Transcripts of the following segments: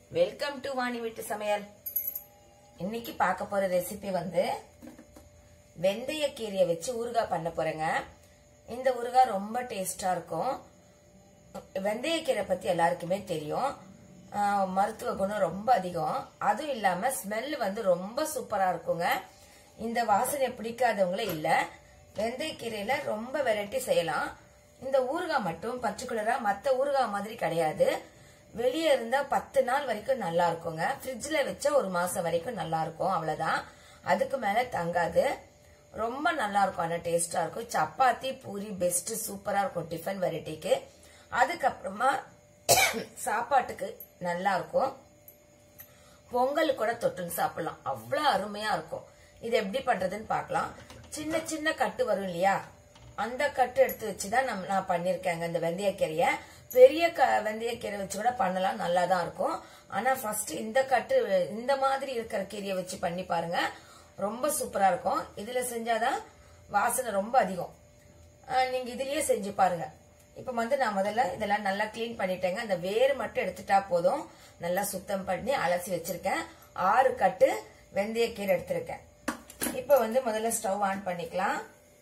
welcome to Vani வீட்டு சமையல் இன்னைக்கு பார்க்க போற ரெசிபி வந்து வெந்தயக்கீரையை வச்சு ஊறுகாய் பண்ண போறேங்க இந்த ஊறுகாய் ரொம்ப டேஸ்டா இருக்கும் வெந்தயக்கீரை பத்தி எல்லாருக்குமே தெரியும் ஆஹ் மருத்துவ குணம் ரொம்ப அதிகம் அதுவும் இல்லாம ஸ்மெல் வந்து ரொம்ப சூப்பரா இருக்குங்க இந்த வாசனை பிடிக்காதவங்களே இல்ல வெந்தயக்கீரையில ரொம்ப வெரைட்டி செய்யலாம் இந்த ஊறுகாய் மட்டும் பர்டிகுலரா மத்த ஊறுகாய் மாதிரி கிடையாது வெளியே இருந்தா பத்து நாள் வரைக்கும் நல்லா இருக்குங்க ஃப்ரிட்ஜ்ல வச்சா ஒரு மாசம் வரைக்கும் நல்லா இருக்கும் அவ்வளவுதான் அதுக்கு மேல தங்காது ரொம்ப நல்லா இருக்கும் ஆனா டேஸ்டா இருக்கும் சப்பாத்தி பூரி பெஸ்ட் சூப்பரா இருக்கும் டிஃபன் வெரைட்டிக்கு அதுக்கப்புறமா சாப்பாட்டுக்கு நல்லா இருக்கும் பொங்கல் கூட தொட்டுன்னு சாப்பிடலாம் அவ்வளவு அருமையா இருக்கும் இது எப்படி பண்றதுன்னு பார்க்கலாம் சின்ன சின்ன கட்டு வரும் இல்லையா அந்த கட்டு எடுத்து வச்சுதான் நம்ம நான் பண்ணிருக்கேங்க இந்த வெந்தயக்கீரைய பெரிய க வெந்தயக்கீரை வச்சு கூட பண்ணலாம் நல்லா தான் இருக்கும் ஆனா ஃபர்ஸ்ட் இந்த கட்டு இந்த மாதிரி இருக்கிற கீரையை வச்சு பண்ணி பாருங்க ரொம்ப சூப்பரா இருக்கும் இதுல செஞ்சாதான் வாசனை ரொம்ப அதிகம் ஆஹ் நீங்க இதுலயே செஞ்சு பாருங்க இப்ப வந்து நான் முதல்ல இதெல்லாம் நல்லா க்ளீன் பண்ணிட்டேங்க அந்த வேர் மட்டும் எடுத்துட்டா போதும் நல்லா சுத்தம் பண்ணி அலசி வச்சிருக்கேன் ஆறு கட்டு வெந்தயக்கீரை எடுத்திருக்கேன் இப்ப வந்து முதல்ல ஸ்டவ் ஆன் பண்ணிக்கலாம்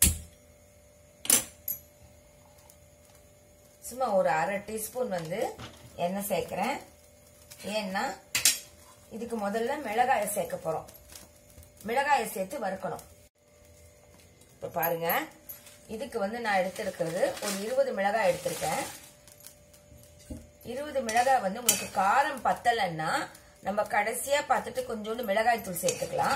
சும்மா ஒரு அரை டீஸ்பூன் வந்து எண்ணெய் சேர்க்கிறேன் ஏன்னா இதுக்கு முதல்ல மிளகாயை சேர்க்க போறோம் மிளகாயை சேர்த்து வறுக்கணும் இப்ப பாருங்க இதுக்கு வந்து நான் எடுத்திருக்கிறது ஒரு இருபது மிளகாய் எடுத்திருக்கேன் இருபது மிளகாய் வந்து உங்களுக்கு காரம் பத்தலைன்னா நம்ம கடைசியா பார்த்துட்டு கொஞ்சோண்டு மிளகாய் தூள் சேர்த்துக்கலாம்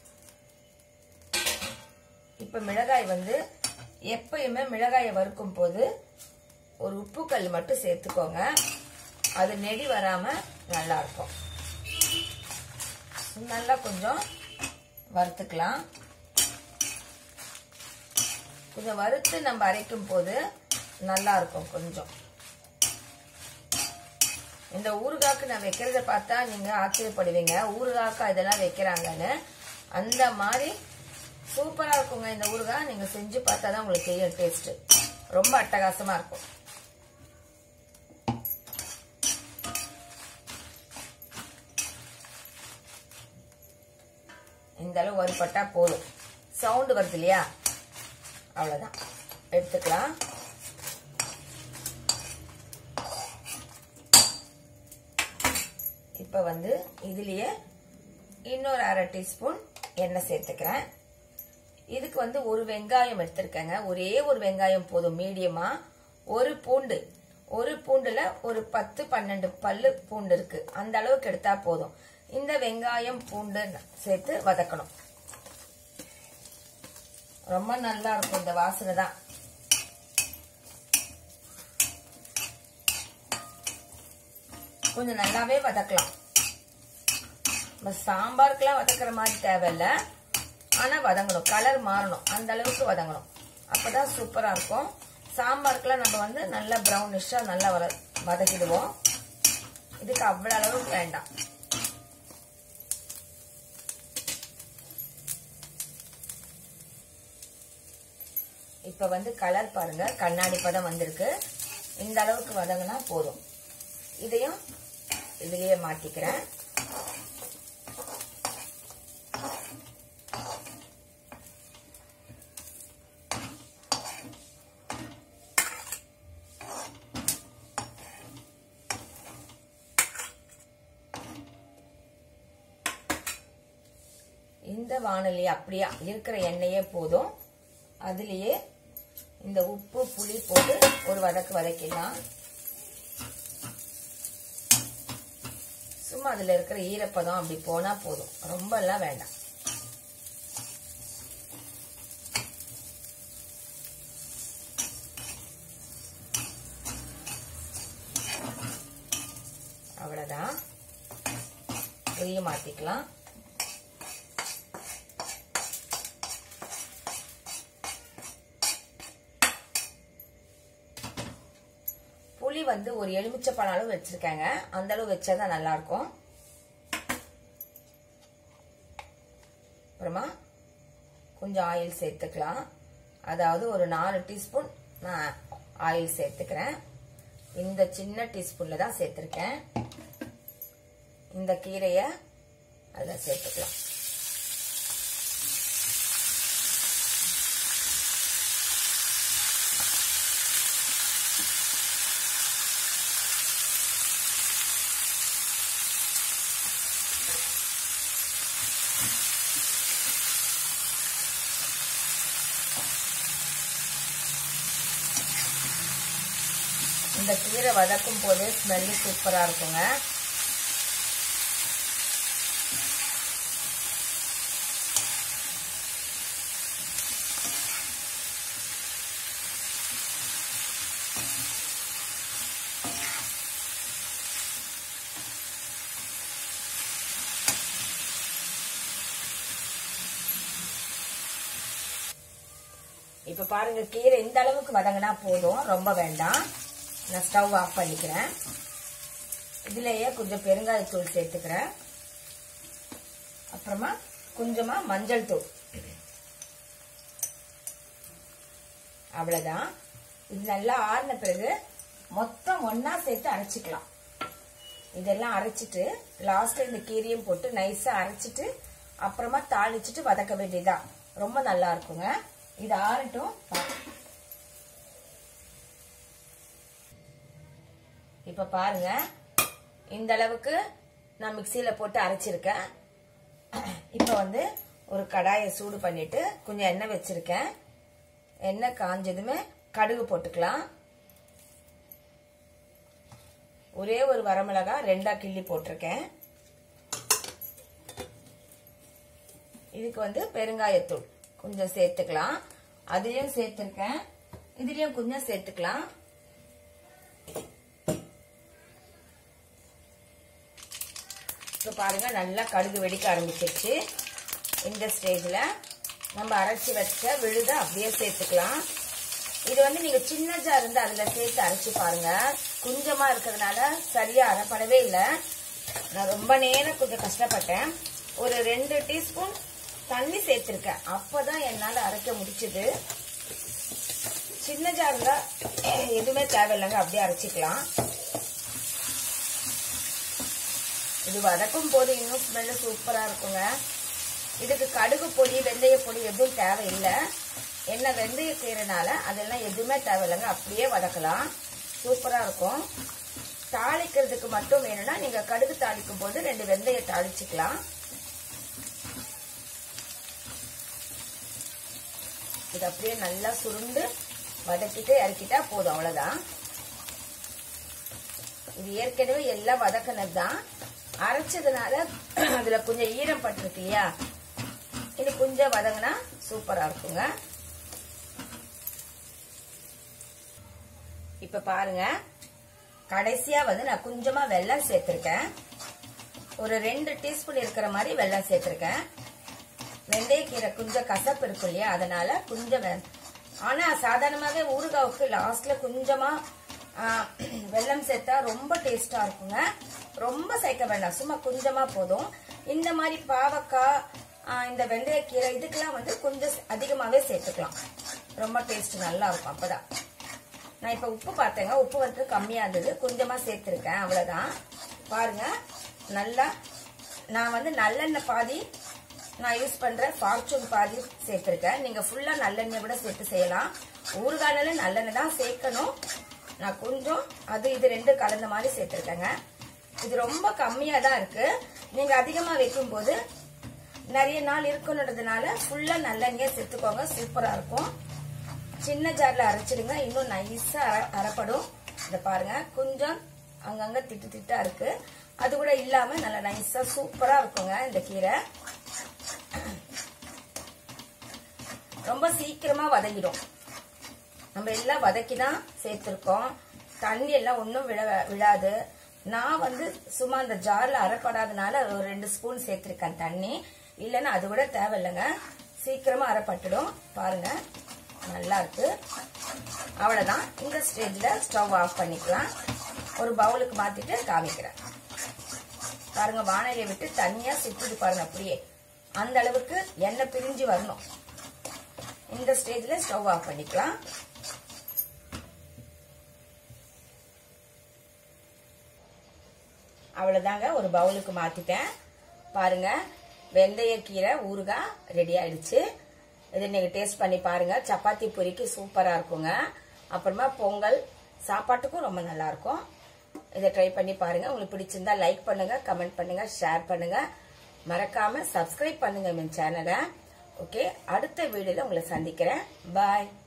இப்ப மிளகாய் வந்து எப்பயுமே மிளகாயை வறுக்கும் போது ஒரு உப்பு கல் மட்டும் சேர்த்துக்கோங்க அது நெடி வராம நல்லா இருக்கும் நல்லா கொஞ்சம் வறுத்துக்கலாம் கொஞ்சம் வறுத்து நம்ம அரைக்கும் போது நல்லா இருக்கும் கொஞ்சம் இந்த ஊறுகாக்கு நான் வைக்கிறத பார்த்தா நீங்க ஆச்சரியப்படுவீங்க ஊறுகாக்கா இதெல்லாம் வைக்கிறாங்கன்னு அந்த மாதிரி சூப்பரா இருக்குங்க இந்த ஊறுகாய் நீங்க செஞ்சு பார்த்தா தான் உங்களுக்கு தெரியும் டேஸ்ட் ரொம்ப அட்டகாசமா இருக்கும் இந்த அளவு வறுபட்டா போதும் சவுண்டு வருது இல்லையா அவ்வளவுதான் எடுத்துக்கலாம் இப்ப வந்து இதுலயே இன்னொரு அரை டீஸ்பூன் எண்ணெய் சேர்த்துக்கிறேன் இதுக்கு வந்து ஒரு வெங்காயம் எடுத்திருக்கேங்க ஒரே ஒரு வெங்காயம் போதும் மீடியமா ஒரு பூண்டு ஒரு பூண்டுல ஒரு பத்து பன்னெண்டு பல்லு பூண்டு இருக்கு அந்த அளவுக்கு எடுத்தா போதும் இந்த வெங்காயம் பூண்டு சேர்த்து வதக்கணும் ரொம்ப நல்லா இருக்கும் இந்த வாசனை தான் கொஞ்சம் நல்லாவே வதக்கலாம் நம்ம சாம்பாருக்கெல்லாம் வதக்குற மாதிரி தேவையில்ல ஆனா வதங்கணும் கலர் மாறணும் அந்த அளவுக்கு வதங்கணும் அப்பதான் சூப்பரா இருக்கும் சாம்பாருக்கெல்லாம் நம்ம வந்து நல்லா ப்ரௌனிஷா நல்லா வர வதக்கிடுவோம் இதுக்கு அவ்வளவு அளவுக்கு வேண்டாம் இப்ப வந்து கலர் பாருங்க கண்ணாடி பதம் வந்திருக்கு இந்த அளவுக்கு வதங்கினா போதும் இதையும் இதுலயே மாட்டிக்கிறேன் இந்த வானொலி அப்படியே இருக்கிற எண்ணெயே போதும் அதுலயே இந்த உப்பு புளி போட்டு ஒரு வதக்கு வதக்கிடலாம் சும்மா அதுல இருக்கிற ஈரப்பதம் அப்படி போனா போதும் ரொம்ப எல்லாம் வேண்டாம் அவ்வளவுதான் இதையும் மாத்திக்கலாம் புளி வந்து ஒரு எலுமிச்சை பழம் அளவு வச்சிருக்கேங்க அந்த அளவு வச்சாதான் நல்லா இருக்கும் அப்புறமா கொஞ்சம் ஆயில் சேர்த்துக்கலாம் அதாவது ஒரு நாலு டீஸ்பூன் நான் ஆயில் சேர்த்துக்கிறேன் இந்த சின்ன டீஸ்பூன்ல தான் சேர்த்திருக்கேன் இந்த கீரையை அதில் சேர்த்துக்கலாம் இந்த கீரை வதக்கும் போதே ஸ்மெல்லு சூப்பராக இருக்குங்க இப்ப பாருங்க கீரை இந்த அளவுக்கு வதங்கினா போதும் ரொம்ப வேண்டாம் நான் ஸ்டவ் ஆஃப் பண்ணிக்கிறேன் இதுலயே கொஞ்சம் பெருங்காயத்தூள் சேர்த்துக்கிறேன் அப்புறமா கொஞ்சமா மஞ்சள் தூள் அவ்வளவுதான் இது நல்லா ஆறின பிறகு மொத்தம் ஒன்னா சேர்த்து அரைச்சிக்கலாம் இதெல்லாம் அரைச்சிட்டு லாஸ்ட்ல இந்த கீரையும் போட்டு நைஸா அரைச்சிட்டு அப்புறமா தாளிச்சிட்டு வதக்க வேண்டியதுதான் ரொம்ப நல்லா இருக்குங்க இது ஆறட்டும் இப்ப பாருங்க இந்த அளவுக்கு நான் மிக்சியில போட்டு அரைச்சிருக்கேன் இப்ப வந்து ஒரு கடாயை சூடு பண்ணிட்டு கொஞ்சம் எண்ணெய் வச்சிருக்கேன் எண்ணெய் காஞ்சதுமே கடுகு போட்டுக்கலாம் ஒரே ஒரு வரமிளகா ரெண்டா கிள்ளி போட்டிருக்கேன் இதுக்கு வந்து பெருங்காயத்தூள் கொஞ்சம் சேர்த்துக்கலாம் அதையும் சேர்த்துருக்கேன் இதுலயும் கொஞ்சம் சேர்த்துக்கலாம் இப்போ பாருங்க நல்லா கடுகு வெடிக்க ஆரம்பிச்சிருச்சு இந்த ஸ்டேஜில் நம்ம அரைச்சி வச்ச விழுத அப்படியே சேர்த்துக்கலாம் இது வந்து நீங்க சின்ன ஜார் இருந்து அதுல சேர்த்து அரைச்சி பாருங்க கொஞ்சமா இருக்கிறதுனால சரியா அரைப்படவே இல்லை நான் ரொம்ப நேரம் கொஞ்சம் கஷ்டப்பட்டேன் ஒரு ரெண்டு டீஸ்பூன் தண்ணி சேர்த்திருக்கேன் அப்பதான் என்னால அரைக்க முடிச்சது சின்ன ஜார்ல எதுவுமே தேவையில்லைங்க அப்படியே அரைச்சிக்கலாம் இது வதக்கும் போது இன்னும் ஸ்மெல்லு சூப்பரா இருக்குங்க இதுக்கு கடுகு பொடி வெந்தய பொடி எதுவும் தேவையில்லை என்ன வெந்தய செய்யறதுனால அதெல்லாம் எதுவுமே தேவையில்லைங்க அப்படியே வதக்கலாம் சூப்பரா இருக்கும் தாளிக்கிறதுக்கு மட்டும் வேணும்னா நீங்க கடுகு தாளிக்கும் போது ரெண்டு வெந்தய தாளிச்சுக்கலாம் இது அப்படியே நல்லா சுருண்டு வதக்கிட்டு இறக்கிட்டா போதும் அவ்வளவுதான் இது ஏற்கனவே எல்லாம் வதக்கினது தான் அரைச்சதுனால அதுல கொஞ்சம் ஈரம் பட்டிருக்கு இல்லையா இது கொஞ்சம் வதங்கினா சூப்பரா இருக்குங்க இப்ப பாருங்க கடைசியா வந்து நான் கொஞ்சமா வெல்லம் சேர்த்திருக்கேன் ஒரு ரெண்டு டீஸ்பூன் இருக்கிற மாதிரி வெல்லம் சேர்த்திருக்கேன் வெந்தயக்கீரை கொஞ்சம் கசப்பு இருக்கும் இல்லையா அதனால கொஞ்சம் வெ- ஆனா சாதாரணமாவே ஊறுகாவுக்கு லாஸ்ட்ல கொஞ்சமா ஆ, வெல்லம் சேர்த்தா ரொம்ப டேஸ்டா இருக்குங்க ரொம்ப சேர்க்க வேண்டாம் சும்மா கொஞ்சமா போதும் இந்த மாதிரி பாவக்காய் ஆ, இந்த வெந்தயக்கீரை இதுக்கெல்லாம் வந்து கொஞ்சம் அதிகமாவே சேர்த்துக்கலாம் ரொம்ப டேஸ்ட் நல்லா இருக்கும் அப்பதான் நான் இப்ப உப்பு பார்த்தேங்க உப்பு வந்து கம்மியா இருந்தது கொஞ்சமா சேர்த்திருக்கேன் அவ்வளவுதான் பாருங்க நல்லா நான் வந்து நல்லெண்ணெய் பாதி நான் யூஸ் பண்ற ஃபார்ச்சூன் பாதி சேர்த்திருக்கேன் நீங்க ஃபுல்லா நல்லெண்ணெய் கூட சேர்த்து செய்யலாம் ஊறுகாயில நல்லெண்ணெய் தான் சேர்க்கணும் நான் கொஞ்சம் அது இது ரெண்டு கலந்த மாதிரி சேர்த்திருக்கேங்க இது ரொம்ப கம்மியா தான் இருக்கு நீங்க அதிகமா வைக்கும் போது நிறைய நாள் இருக்கணுன்றதுனால ஃபுல்லா நல்லெண்ணெய் சேர்த்துக்கோங்க சூப்பரா இருக்கும் சின்ன ஜார்ல அரைச்சிடுங்க இன்னும் நைஸா அர- அரைப்படும் இத பாருங்க கொஞ்சம் அங்கங்க திட்டு திட்டா இருக்கு அது கூட இல்லாம நல்லா நைஸா சூப்பரா இருக்குங்க இந்த கீரை ரொம்ப சீக்கிரமா வதங்கிடும் நம்ம எல்லாம் வதக்கி தான் சேர்த்திருக்கோம் தண்ணி எல்லாம் ஒன்றும் விழ விழாது நான் வந்து சும்மா அந்த ஜார்ல அரைப்படாதனால ஒரு ரெண்டு ஸ்பூன் சேர்த்திருக்கேன் தண்ணி இல்லைன்னா அது கூட தேவையில்லைங்க சீக்கிரமா அரைப்பட்டுடும் பாருங்க நல்லா இருக்கு அவ்வளவுதான் இந்த ஸ்டேஜ்ல ஸ்டவ் ஆஃப் பண்ணிக்கலாம் ஒரு பவுலுக்கு மாத்திட்டு காமிக்கிறேன் பாருங்க வானலியை விட்டு தனியா சிட்டுது பாருங்க அப்படியே அந்த அளவுக்கு எண்ணெய் பிரிஞ்சு வரணும் இந்த ஸ்டேஜ்ல ஸ்டவ் ஆஃப் பண்ணிக்கலாம் அவ்வளவுதாங்க ஒரு பவுலுக்கு மாத்திட்டேன் பாருங்க வெந்தயக்கீரை ஊறுகாய் ரெடி ஆயிடுச்சு இதை நீங்க டேஸ்ட் பண்ணி பாருங்க சப்பாத்தி பொரிக்கு சூப்பரா இருக்குங்க அப்புறமா பொங்கல் சாப்பாட்டுக்கும் ரொம்ப நல்லா இருக்கும் இதை ட்ரை பண்ணி பாருங்க உங்களுக்கு பிடிச்சிருந்தா லைக் பண்ணுங்க கமெண்ட் பண்ணுங்க ஷேர் பண்ணுங்க மறக்காம சப்ஸ்கிரைப் பண்ணுங்க என் சேனலை ஓகே அடுத்த வீடியோல உங்களை சந்திக்கிறேன் பாய்